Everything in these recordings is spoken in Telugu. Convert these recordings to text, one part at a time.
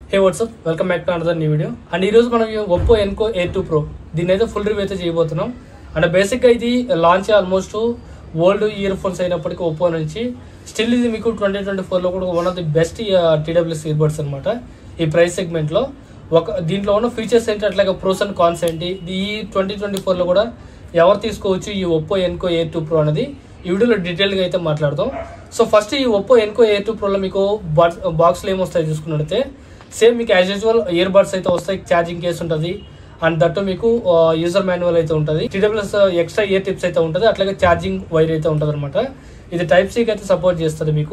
hey what's up welcome back to another new video and ఈ రోజు మనం Oppo Enco A two pro దీన్ని అయితే ఫుల్ రివ్యూ అయితే చేయబోతున్నాం అండ్ బేసిక్గా ఇది launch almost old year phones అయినప్పటికీ ఒప్పో నుంచి స్టిల్ ఇది మీకు ట్వంటీ ట్వంటీ ఫోర్లో కూడా one of the best TWS earbuds అనమాట ఈ ప్రైస్ సెగ్మెంట్లో ఒక దీంట్లో ఉన్న ఫీచర్స్ ఏంటి అట్లాగే ప్రోస్ అండ్ కాన్స్ ఏంటి ఈ ట్వంటీ ట్వంటీ ఫోర్లో కూడా ఎవరు తీసుకోవచ్చు ఈ Oppo Enco A two pro అనేది ఈ వీడియోలో డీటెయిల్గా అయితే మాట్లాడదాం సో ఫస్ట్ ఈ ఒప్పో ఎన్కో ఏ టూ ప్రోలో మీకు బాక్స్లో ఏమొస్తాయి చూసుకున్నట్టయితే సేమ్ మీకు యాజ్ యూజువల్ ఇయర్ బడ్స్ అయితే వస్తాయి ఛార్జింగ్ కేస్ ఉంటుంది అండ్ దట్టు మీకు యూజర్ మాన్యువల్ అయితే ఉంటుంది టీడబ్ల్యూఎస్ ఎక్స్ట్రా ఇయర్ టిప్స్ అయితే ఉంటుంది అట్లాగే ఛార్జింగ్ వైర్ అయితే ఉంటుంది అనమాట ఇది టైప్ సీకి అయితే సపోర్ట్ చేస్తుంది మీకు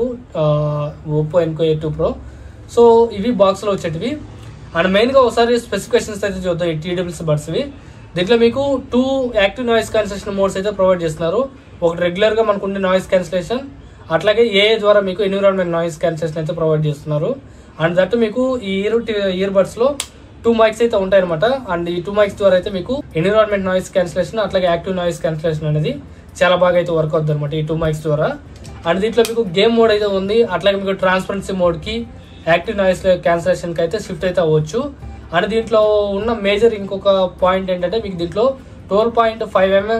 Oppo Enco A two pro so ఇవి బాక్స్లో వచ్చేటివి అండ్ మెయిన్గా ఒకసారి స్పెసిఫికేషన్స్ అయితే చూద్దాం ఈ టీడబ్ల్యూఎస్ బడ్స్వి దీంట్లో మీకు two active noise cancellation modes అయితే ప్రొవైడ్ చేస్తున్నారు ఒకటి రెగ్యులర్గా మనకు ఉండే నాయిస్ క్యాన్సిలేషన్ అట్లాగే ఏ ద్వారా మీకు ఎన్విరాన్మెంట్ నాయిస్ క్యాన్సిలేషన్ అయితే ప్రొవైడ్ చేస్తున్నారు అండ్ దట్ మీకు ఈ ఇయర్ ఇయర్ బడ్స్లో టూ మైక్స్ అయితే ఉంటాయన్నమాట అండ్ ఈ టూ మైక్స్ ద్వారా అయితే మీకు ఎన్విరాన్మెంట్ నాయిస్ క్యాన్సిలేషన్ అట్లాగే యాక్టివ్ నాయిస్ క్యాన్సిలేషన్ అనేది చాలా బాగా అయితే వర్క్ అవుతుంది అనమాట ఈ టూ మైక్స్ ద్వారా అండ్ దీంట్లో మీకు గేమ్ మోడ్ అయితే ఉంది అట్లాగే మీకు ట్రాన్స్పరెన్సీ మోడ్కి యాక్టివ్ నాయిస్ క్యాన్సిలేషన్కి అయితే షిఫ్ట్ అయితే అవ్వచ్చు అండ్ దీంట్లో ఉన్న మేజర్ ఇంకొక పాయింట్ ఏంటంటే మీకు దీంట్లో twelve point five mm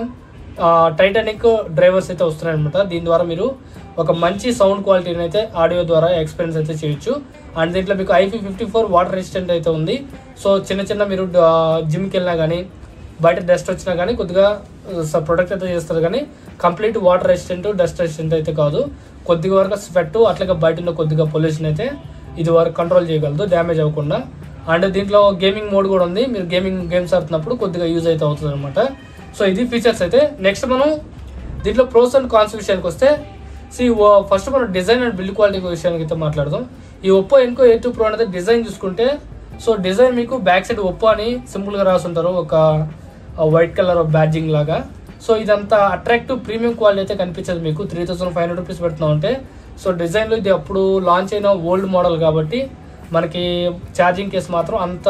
titanic drivers అయితే వస్తున్నాయి అనమాట దీని ద్వారా మీరు ఒక మంచి సౌండ్ క్వాలిటీని అయితే ఆడియో ద్వారా ఎక్స్పీరియన్స్ అయితే చేయొచ్చు అండ్ దీంట్లో మీకు IP fifty four water resistant అయితే ఉంది సో చిన్న చిన్న మీరు జిమ్కి వెళ్ళినా కానీ బయట డస్ట్ వచ్చినా కానీ కొద్దిగా ప్రొడక్ట్ అయితే చేస్తారు కానీ complete water resistant dust resistant అయితే కాదు కొద్దిగా వరకు స్వెట్ అట్లాగే బయట ఉన్న కొద్దిగా పొల్యూషన్ అయితే ఇది వరకు కంట్రోల్ చేయగలదు డ్యామేజ్ అవ్వకుండా అండ్ దీంట్లో గేమింగ్ మోడ్ కూడా ఉంది మీరు గేమింగ్ గేమ్స్ ఆడుతున్నప్పుడు కొద్దిగా యూజ్ అయితే అవుతుంది అనమాట సో ఇది ఫీచర్స్ అయితే నెక్స్ట్ మనం దీంట్లో ప్రోస్ అండ్ కాన్స్ విషయానికి వస్తే సి ఫస్ట్ మనం డిజైన్ అండ్ బిల్డ్ క్వాలిటీ విషయానికి అయితే మాట్లాడదాం ఈ Oppo Enco A two pro అనేది డిజైన్ చూసుకుంటే సో డిజైన్ మీకు బ్యాక్ సైడ్ ఒప్పో అని సింపుల్గా రాసుంటారు ఒక వైట్ కలర్ బ్యాడ్జింగ్ లాగా సో ఇదంతా అట్రాక్టివ్ ప్రీమియం క్వాలిటీ అయితే కనిపించదు మీకు three thousand five hundred rupees పెడుతున్నాం అంటే సో డిజైన్లో ఇది అప్పుడు లాంచ్ అయిన ఓల్డ్ మోడల్ కాబట్టి మనకి ఛార్జింగ్ కేస్ మాత్రం అంత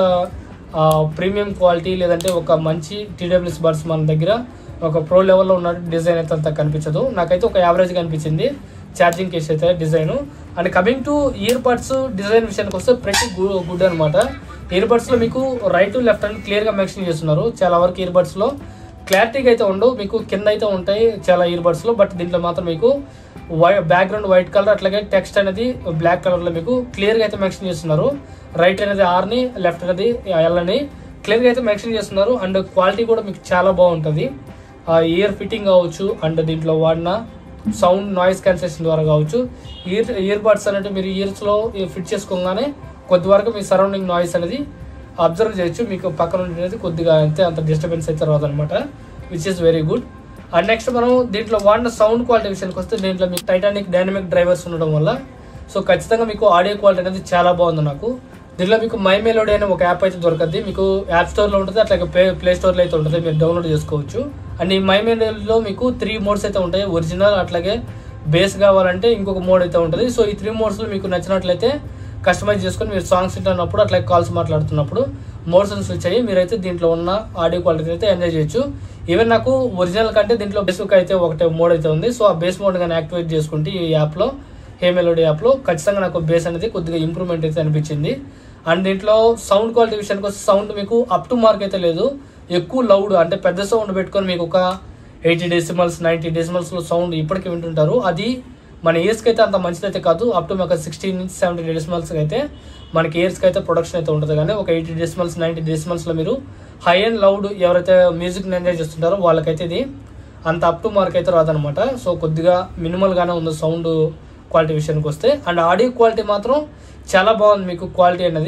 ప్రీమియం క్వాలిటీ లేదంటే ఒక మంచి టీడబ్ల్యూఎస్ బడ్స్ మన దగ్గర ఒక ప్రో లెవెల్లో ఉన్న డిజైన్ అయితే అంత కనిపించదు నాకైతే ఒక యావరేజ్ కనిపించింది ఛార్జింగ్ కేస్ అయితే design and coming to earbuds design విషయానికి వస్తే ప్రతి గుడ్ అనమాట ఇయర్ బడ్స్లో మీకు రైట్ లెఫ్ట్ అని క్లియర్గా మెన్షన్ చేస్తున్నారు చాలా వరకు ఇయర్ బడ్స్లో క్లారిటీగా అయితే ఉండవు మీకు కింద అయితే ఉంటాయి చాలా ఇయర్ బడ్స్లో బట్ దీంట్లో మాత్రం మీకు వై బ్యాక్గ్రౌండ్ వైట్ కలర్ అట్లాగే టెక్స్ట్ అనేది బ్లాక్ కలర్లో మీకు క్లియర్గా అయితే మెన్షన్ చేస్తున్నారు రైట్ అనేది ఆర్ని లెఫ్ట్ అనేది ఎల్ అని క్లియర్గా అయితే మెన్షన్ చేస్తున్నారు అండ్ క్వాలిటీ కూడా మీకు చాలా బాగుంటుంది ఇయర్ ఫిట్టింగ్ కావచ్చు అండ్ దీంట్లో వాడిన సౌండ్ నాయిస్ క్యాన్సలేషన్ ద్వారా కావచ్చు ఇయర్ ఇయర్ బడ్స్ అనేవి మీరు ఇయర్స్లో ఫిట్ చేసుకోగానే కొద్ది వరకు మీ సరౌండింగ్ నాయిస్ అనేది అబ్జర్వ్ చేయొచ్చు మీకు పక్కన ఉండేది కొద్దిగా అయితే అంత డిస్టర్బెన్స్ అయితే రాదనమాట which is very good and next మనం దీంట్లో వాడిన సౌండ్ క్వాలిటీ విషయానికి వస్తే దీంట్లో మీకు టైటానిక్ డైనమిక్ డ్రైవర్స్ ఉండడం వల్ల సో ఖచ్చితంగా మీకు ఆడియో క్వాలిటీ అనేది చాలా బాగుంది నాకు దీంట్లో మీకు మై మెలోడీ అనే ఒక యాప్ అయితే దొరకద్ది మీకు యాప్ స్టోర్లో ఉంటుంది అట్లాగే ప్లే ప్లే స్టోర్లో అయితే ఉంటుంది మీరు డౌన్లోడ్ చేసుకోవచ్చు అండ్ ఈ మై మెలోడీలో మీకు త్రీ మోడ్స్ అయితే ఉంటాయి ఒరిజినల్ అట్లాగే బేస్ కావాలంటే ఇంకొక మోడ్ అయితే ఉంటుంది సో ఈ త్రీ మోడ్స్లో మీకు నచ్చినట్లయితే కస్టమైజ్ చేసుకొని మీరు సాంగ్స్ వింటున్నప్పుడు అట్లాగే కాల్స్ మాట్లాడుతున్నప్పుడు మోడ్స్ స్విచ్ అయ్యి మీరైతే దీంట్లో ఉన్న ఆడియో క్వాలిటీ అయితే ఎంజాయ్ చేయొచ్చు ఈవెన్ నాకు ఒరిజినల్ కంటే దీంట్లో బేసిక్ అయితే ఒకటే మోడ్ అయితే ఉంది సో ఆ బేస్ మోడ్ కానీ యాక్టివేట్ చేసుకుంటే ఈ యాప్లో హే మెలోడీ యాప్లో ఖచ్చితంగా నాకు బేస్ అనేది కొద్దిగా ఇంప్రూవ్మెంట్ అయితే అనిపించింది అండ్ దీంట్లో సౌండ్ క్వాలిటీ విషయానికి వస్తే సౌండ్ మీకు అప్ టు మార్క్ అయితే లేదు ఎక్కువ లౌడ్ అంటే పెద్ద సౌండ్ పెట్టుకొని మీకు ఒక ఎయిటీ డెసిమల్స్ నైంటీ డెసిమల్స్లో సౌండ్ ఇప్పటికీ వింటుంటారు అది మన ఇయర్స్కి అయితే అంత మంచిది అయితే కాదు అప్ టు ఒక సిక్స్టీన్ నుంచి సెవెంటీ డెసిమల్స్కి అయితే మనకి ఇయర్స్కి అయితే ప్రొడక్షన్ అయితే ఉంటుంది కానీ ఒక ఎయిటీ డెసిమల్స్ నైంటీ డెసిమల్స్లో మీరు హై అండ్ లౌడ్ ఎవరైతే మ్యూజిక్ని ఎంజాయ్ చేస్తుంటారో వాళ్ళకైతే ఇది అంత అప్ టు మార్క్ అయితే రాదనమాట సో కొద్దిగా మినిమల్గానే ఉంది సౌండ్ క్వాలిటీ విషయానికి వస్తే అండ్ ఆడియో క్వాలిటీ మాత్రం చాలా బాగుంది మీకు క్వాలిటీ అనేది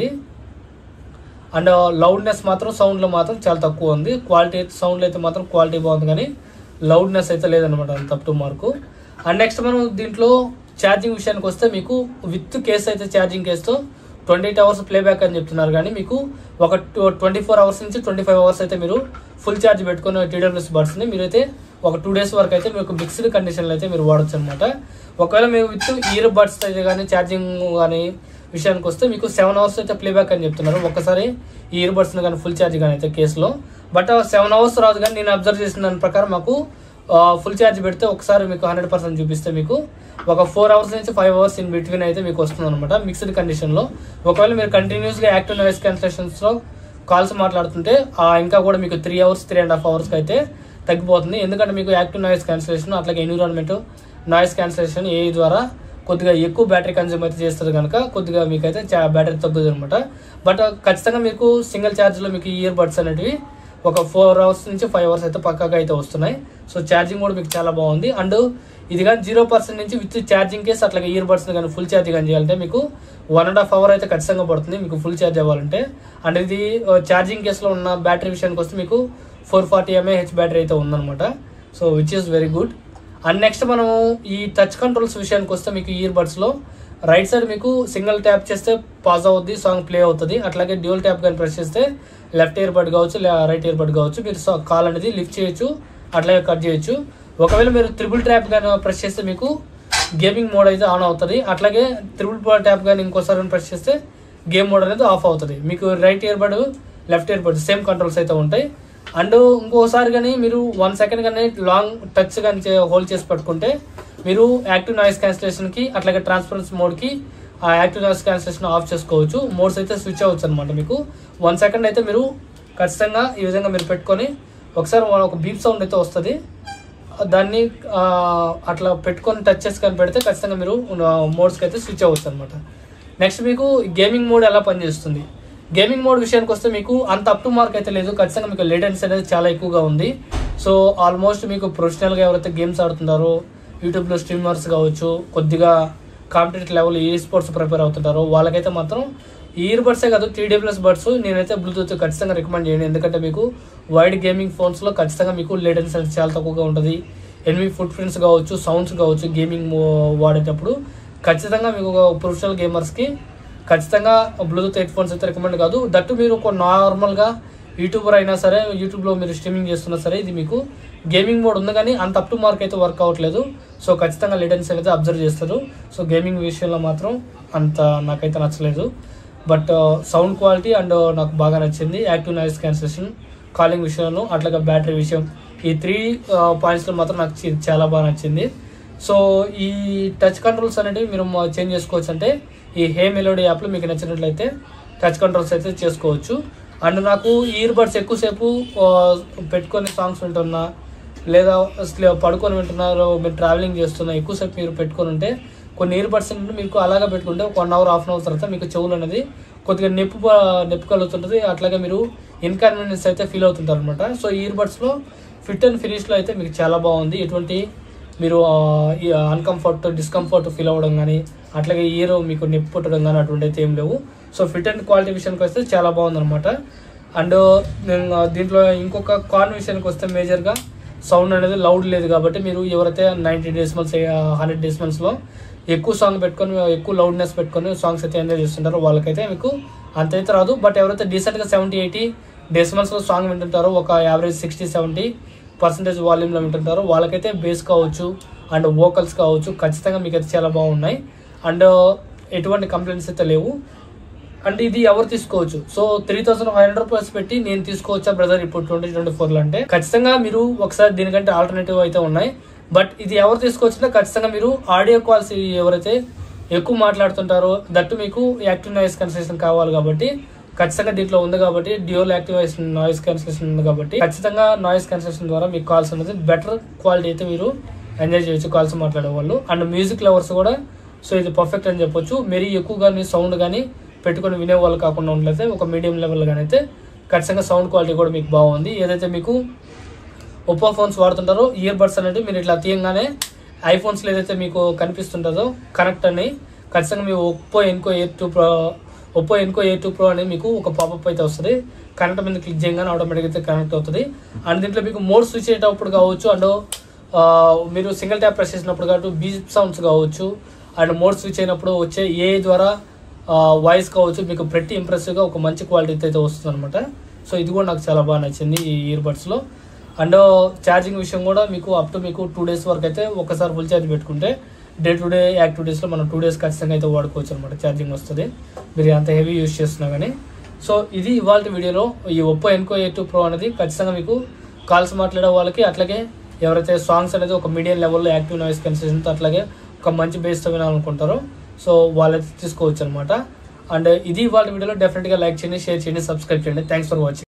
అండ్ లౌడ్నెస్ మాత్రం సౌండ్లో మాత్రం చాలా తక్కువ ఉంది క్వాలిటీ అయితే సౌండ్లో అయితే మాత్రం క్వాలిటీ బాగుంది కానీ లౌడ్నెస్ అయితే లేదనమాట అంత up to mark and next మనం దీంట్లో ఛార్జింగ్ విషయానికి వస్తే మీకు విత్ కేస్ అయితే ఛార్జింగ్ కేస్తో ట్వంటీ ఎయిట్ అవర్స్ ప్లేబ్యాక్ అని చెప్తున్నారు కానీ మీకు ఒక ట్వంటీ ఫోర్ అవర్స్ నుంచి ట్వంటీ ఫైవ్ అవర్స్ అయితే మీరు ఫుల్ ఛార్జ్ పెట్టుకుని టీడబ్ల్యూఎస్ బడ్స్ని మీరైతే ఒక టూ డేస్ వరకు అయితే మీకు మిక్స్డ్ కండిషన్లో అయితే మీరు వాడచ్చు అనమాట ఒకవేళ మీరు విత్ ఇయర్ బడ్స్ అయితే కానీ ఛార్జింగ్ కానీ విషయానికి వస్తే మీకు సెవెన్ అవర్స్ అయితే ప్లేబ్యాక్ అని చెప్తున్నారు ఒక్కసారి ఈ ఇయర్ బడ్స్ని కానీ ఫుల్ ఛార్జ్ కానీ అయితే కేసులో బట్ సెవెన్ అవర్స్ రాదు కానీ నేను అబ్జర్వ్ చేసిన దాని ప్రకారం మాకు ఫుల్ ఛార్జ్ పెడితే ఒకసారి మీకు హండ్రెడ్ పర్సెంట్ చూపిస్తే మీకు ఒక ఫోర్ అవర్స్ నుంచి ఫైవ్ అవర్స్ ఇన్ బిట్వీన్ అయితే మీకు వస్తుంది అనమాట మిక్స్డ్ కండిషన్లో ఒకవేళ మీరు కంటిన్యూస్గా యాక్టివ్ నాయిస్ క్యాన్సలేషన్స్లో కాల్స్ మాట్లాడుతుంటే ఆ ఇంకా కూడా మీకు three hours three and half అవర్స్కి అయితే తగ్గిపోతుంది ఎందుకంటే మీకు యాక్టివ్ నాయిస్ క్యాన్సలేషన్ అట్లాగే ఎన్విరాన్మెంట్ నాయిస్ క్యాన్సలేషన్ ఏ ద్వారా కొద్దిగా ఎక్కువ బ్యాటరీ కన్జ్యూమ్ అయితే చేస్తుంది కనుక కొద్దిగా మీకైతే బ్యాటరీ తగ్గుతుంది అనమాట బట్ ఖచ్చితంగా మీకు సింగిల్ ఛార్జ్లో మీకు ఇయర్ బడ్స్ అనేటివి ఒక ఫోర్ అవర్స్ నుంచి ఫైవ్ అవర్స్ అయితే పక్కాగా అయితే వస్తున్నాయి సో ఛార్జింగ్ కూడా మీకు చాలా బాగుంది అండ్ ఇది కానీ జీరో పర్సెంట్ నుంచి విత్ ఛార్జింగ్ కేసు అట్లాగే ఇయర్ బడ్స్ కానీ ఫుల్ ఛార్జ్ కానీ చేయాలంటే మీకు వన్ అండ్ హాఫ్ అవర్ అయితే ఖచ్చితంగా పడుతుంది మీకు ఫుల్ ఛార్జ్ అవ్వాలంటే అండ్ ఇది ఛార్జింగ్ కేసులో ఉన్న బ్యాటరీ విషయానికి వస్తే మీకు ఫోర్ ఫార్టీ ఎంఏహెచ్ బ్యాటరీ అయితే ఉందన్నమాట so which is very good and next మనం ఈ టచ్ కంట్రోల్స్ విషయానికి వస్తే మీకు ఇయర్ బడ్స్లో రైట్ సైడ్ మీకు సింగిల్ ట్యాప్ చేస్తే పాజ్ అవుద్ది సాంగ్ ప్లే అవుతుంది అట్లాగే డ్యూల్ ట్యాప్ కానీ ప్రెస్ చేస్తే లెఫ్ట్ ఇయర్ బడ్ కావచ్చు లేదా రైట్ ఇయర్ బడ్ కావచ్చు మీరు కాల్ అనేది లిఫ్ట్ చేయొచ్చు అట్లాగే కట్ చేయొచ్చు ఒకవేళ మీరు త్రిబుల్ ట్యాప్ కానీ ప్రెస్ చేస్తే మీకు గేమింగ్ మోడ్ అయితే ఆన్ అవుతుంది అట్లాగే త్రిబుల్ ట్యాప్ కానీ ఇంకోసారి ప్రెస్ చేస్తే గేమ్ మోడ్ అనేది ఆఫ్ అవుతుంది మీకు right earbud left earbud same controls అయితే ఉంటాయి అండ్ ఇంకోసారి కానీ మీరు వన్ సెకండ్ కానీ లాంగ్ టచ్ కానీ హోల్డ్ చేసి పట్టుకుంటే మీరు యాక్టివ్ నాయిస్ క్యాన్సిలేషన్కి అట్లాగే ట్రాన్స్పరెన్సీ మోడ్కి ఆ యాక్టివ్ నాయిస్ క్యాన్సిలేషన్ ఆఫ్ చేసుకోవచ్చు మోడ్స్ అయితే స్విచ్ అవ్వచ్చు అనమాట మీకు వన్ సెకండ్ అయితే మీరు ఖచ్చితంగా ఈ విధంగా మీరు పెట్టుకొని ఒకసారి ఒక బీప్ సౌండ్ అయితే వస్తుంది దాన్ని ఆ, అట్లా పెట్టుకొని టచ్ చేసి కానీ పెడితే ఖచ్చితంగా మీరు మోడ్స్కి అయితే స్విచ్ అవ్వచ్చు అనమాట నెక్స్ట్ మీకు గేమింగ్ మోడ్ ఎలా పనిచేస్తుంది గేమింగ్ మోడ్ విషయానికి వస్తే మీకు అంత అప్ టు మార్క్ అయితే లేదు ఖచ్చితంగా మీకు లేటెన్స్ అనేది చాలా ఎక్కువగా ఉంది సో ఆల్మోస్ట్ మీకు ప్రొఫెషనల్గా ఎవరైతే గేమ్స్ ఆడుతున్నారో యూట్యూబ్లో స్ట్రీమర్స్ కావచ్చు కొద్దిగా competitive level esports prepare అవుతుంటారో వాళ్ళకైతే మాత్రం ఇయర్ బడ్సే కాదు టీడబ్ల్యూఎస్ బడ్స్ నేనైతే బ్లూటూత్ ఖచ్చితంగా రికమెండ్ చేయండి ఎందుకంటే మీకు వైడ్ గేమింగ్ ఫోన్స్లో ఖచ్చితంగా మీకు లేటెన్స్ అనేది చాలా తక్కువగా ఉంటుంది ఎనిమిది ఫుట్ ప్రింట్స్ కావచ్చు సౌండ్స్ కావచ్చు గేమింగ్ వాడేటప్పుడు ఖచ్చితంగా మీకు ఒక ప్రొఫెషనల్ గేమర్స్కి ఖచ్చితంగా బ్లూటూత్ హెడ్ ఫోన్స్ అయితే రికమెండ్ కాదు దట్టు మీరు ఒక నార్మల్గా యూట్యూబర్ అయినా సరే యూట్యూబ్లో మీరు స్ట్రీమింగ్ చేస్తున్నా సరే ఇది మీకు గేమింగ్ మోడ్ ఉంది కానీ అంత అప్ టు మార్క్ అయితే వర్క్ అవ్వట్లేదు సో ఖచ్చితంగా లేటెన్స్ అయితే అబ్జర్వ్ చేస్తారు సో గేమింగ్ విషయంలో మాత్రం అంత నాకైతే నచ్చలేదు బట్ సౌండ్ క్వాలిటీ అండ్ నాకు బాగా నచ్చింది యాక్టివ్ నాయిస్ క్యాన్సలేషన్ కాలింగ్ విషయంలో అట్లాగే బ్యాటరీ విషయం ఈ త్రీ పాయింట్స్లో మాత్రం నాకు చి- చాలా బాగా నచ్చింది సో ఈ టచ్ కంట్రోల్స్ అనేవి మీరు చేంజ్ చేసుకోవచ్చు అంటే ఈ హే మెలోడీ యాప్లో మీకు నచ్చినట్లయితే టచ్ కంట్రోల్స్ అయితే చేసుకోవచ్చు అండ్ నాకు ఇయర్ బడ్స్ ఎక్కువసేపు ఆ, పెట్టుకొని సాంగ్స్ వింటున్నా లేదా అసలు పడుకొని వింటున్నారు మీరు ట్రావెలింగ్ చేస్తున్నా ఎక్కువసేపు మీరు పెట్టుకొని ఉంటే కొన్ని ఇయర్ బడ్స్ మీకు అలాగా పెట్టుకుంటే ఒక one hour half an hour తర్వాత మీకు చెవులు అనేది కొద్దిగా నొప్పి ప- నొప్పి కలుగుతుంటుంది అట్లాగే మీరు ఇన్కన్వీనియన్స్ అయితే ఫీల్ అవుతుంటారు అనమాట సో ఇయర్ బడ్స్లో ఫిట్ అండ్ ఫినిష్లో అయితే మీకు చాలా బాగుంది ఎటువంటి మీరు అన్కంఫర్ట్ డిస్కంఫర్ట్ ఫీల్ అవ్వడం కానీ అట్లాగే ఇయర్ మీకు నొప్పి పుట్టడం కానీ అటువంటి అయితే ఏం లేవు సో ఫిట్ అండ్ క్వాలిటీ విషయానికి వస్తే చాలా బాగుందన్నమాట అండ్ నేను దీంట్లో ఇంకొక కాన్ విషయానికి వస్తే మేజర్గా సౌండ్ అనేది లౌడ్ లేదు కాబట్టి మీరు ఎవరైతే నైంటీ డెసిమల్స్ హండ్రెడ్ డెసిమల్స్లో ఎక్కువ సాంగ్ పెట్టుకొని ఎక్కువ లౌడ్నెస్ పెట్టుకొని సాంగ్స్ అయితే ఎంజాయ్ చేస్తుంటారో వాళ్ళకైతే మీకు అంతైతే రాదు బట్ ఎవరైతే డీసెంట్గా సెవెంటీ ఎయిటీ డెసిమల్స్లో సాంగ్ వింటుంటారో ఒక యావరేజ్ సిక్స్టీ సెవెంటీ పర్సంటేజ్ వాల్యూమ్లో వింటుంటారో వాళ్ళకైతే బేస్ కావచ్చు అండ్ వోకల్స్ కావచ్చు ఖచ్చితంగా మీకు అయితే చాలా బాగున్నాయి అండ్ ఎటువంటి కంప్లైంట్స్ అయితే లేవు అండ్ ఇది ఎవరు తీసుకోవచ్చు so three thousand five hundred rupees పెట్టి నేను తీసుకోవచ్చా బ్రదర్ ఇప్పుడు ట్వంటీ ట్వంటీ ఫోర్లో అంటే ఖచ్చితంగా మీరు ఒకసారి దీనికంటే ఆల్టర్నేటివ్ అయితే ఉన్నాయి బట్ ఇది ఎవరు తీసుకోవచ్చుంటే ఖచ్చితంగా మీరు ఆడియో కాల్స్ ఎవరైతే ఎక్కువ మాట్లాడుతుంటారో దట్టు మీకు యాక్టివ్ నాయిస్ కన్సలేషన్ కావాలి కాబట్టి ఖచ్చితంగా దీంట్లో ఉంది కాబట్టి డ్యూల్ యాక్టివ్ నాయిస్ కన్సలేషన్ ఉంది కాబట్టి ఖచ్చితంగా నాయిస్ కన్సలేషన్ ద్వారా మీకు కాల్స్ అనేది బెటర్ క్వాలిటీ అయితే మీరు ఎంజాయ్ చేయొచ్చు కాల్స్ మాట్లాడే వాళ్ళు అండ్ మ్యూజిక్ లవర్స్ కూడా సో ఇది పర్ఫెక్ట్ అని చెప్పొచ్చు మరీ ఎక్కువ కానీ సౌండ్ కానీ పెట్టుకొని వినే వాళ్ళు కాకుండా ఉన్నట్లయితే ఒక మీడియం లెవెల్ కానీ అయితే ఖచ్చితంగా సౌండ్ క్వాలిటీ కూడా మీకు బాగుంది ఏదైతే మీకు ఒప్పో ఫోన్స్ వాడుతుంటారో ఇయర్ బడ్స్ అనేవి మీరు ఇట్లా తీయంగానే ఐఫోన్స్లో ఏదైతే మీకు కనిపిస్తుంటుందో కనెక్ట్ అని ఖచ్చితంగా మీ Oppo Enco Air two pro Oppo Enco Air two pro అనేది మీకు ఒక పాపప్ అయితే వస్తుంది కనెక్ట్ మీద క్లిక్ చేయగానే ఆటోమేటిక్ అయితే కనెక్ట్ అవుతుంది అండ్ దీంట్లో మీకు మోడ్ స్విచ్ అయ్యేటప్పుడు కావచ్చు అండ్ ఆ, మీరు సింగిల్ ట్యాప్ ప్రెస్ చేసినప్పుడు కాబట్టి బీప్ సౌండ్స్ కావచ్చు అండ్ మోడ్ స్విచ్ అయినప్పుడు వచ్చే ఏ ద్వారా వాయిస్ కావచ్చు మీకు ప్రతి ఇంప్రెసివ్గా ఒక మంచి క్వాలిటీ అయితే వస్తుంది అనమాట సో ఇది కూడా నాకు చాలా బాగా నచ్చింది ఈ ఇయర్ బడ్స్లో అండ్ ఛార్జింగ్ విషయం కూడా మీకు అప్ టు మీకు టూ డేస్ వరకు అయితే ఒకసారి ఫుల్ ఛార్జ్ పెట్టుకుంటే డే టు డే యాక్టివిటీస్లో మనం టూ డేస్ ఖచ్చితంగా అయితే వాడుకోవచ్చు అనమాట ఛార్జింగ్ వస్తుంది మీరు అంత హెవీ యూస్ చేస్తున్నా కానీ సో ఇది ఇవాళ వీడియోలో ఈ Oppo Enco A two pro అనేది ఖచ్చితంగా మీకు కాల్స్ మాట్లాడే వాళ్ళకి అట్లాగే ఎవరైతే సాంగ్స్ అనేది ఒక మీడియం లెవెల్లో యాక్టివ్ నాయిస్ కన్సిస్టెంట్ అట్లాగే ఒక మంచి బేస్తో వినాలనుకుంటారో సో వాళ్ళైతే తీసుకోవచ్చు అనమాట అండ్ ఇది వాళ్ళ వీడియోలో డెఫినెట్గా లైక్ చేయండి షేర్ చేయండి సబ్స్క్రైబ్ చేయండి థ్యాంక్స్ ఫర్ వాచింగ్